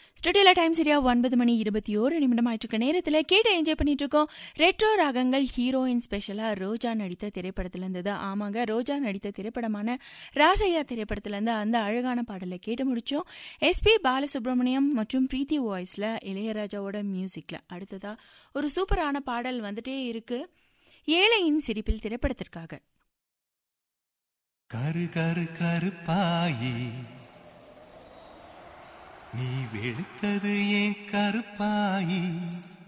ஸ்டுடியோல time சரியா ஒன்பது மணி இருபத்தி ஓரு நிமிடம் ஆயிட்டு நேரத்தில் கேட்டு என்ஜாய் பண்ணிட்டு இருக்கோம் ரெட்ரோ ராகங்கள் ஹீரோயின் ஸ்பெஷலா ரோஜா நடித்த திரைப்படத்துல இருந்தது ஆமாங்க ரோஜா நடித்த திரைப்படமான ராசையா திரைப்படத்துல இருந்து அந்த அழகான பாடலை கேட்டு முடிச்சோம் எஸ்பி பாலசுப்ரமணியம் மற்றும் பிரீத்தி வாய்ஸ்ல இளையராஜாவோட மியூசிக்ல அடுத்ததா ஒரு சூப்பரான பாடல் வந்துட்டே இருக்கு ஏழையின் சிரிப்பில் திரைப்படத்திற்காக கரு கரு கருப்பாயி நீ வெளுத்தது ஏன் கருப்பாயி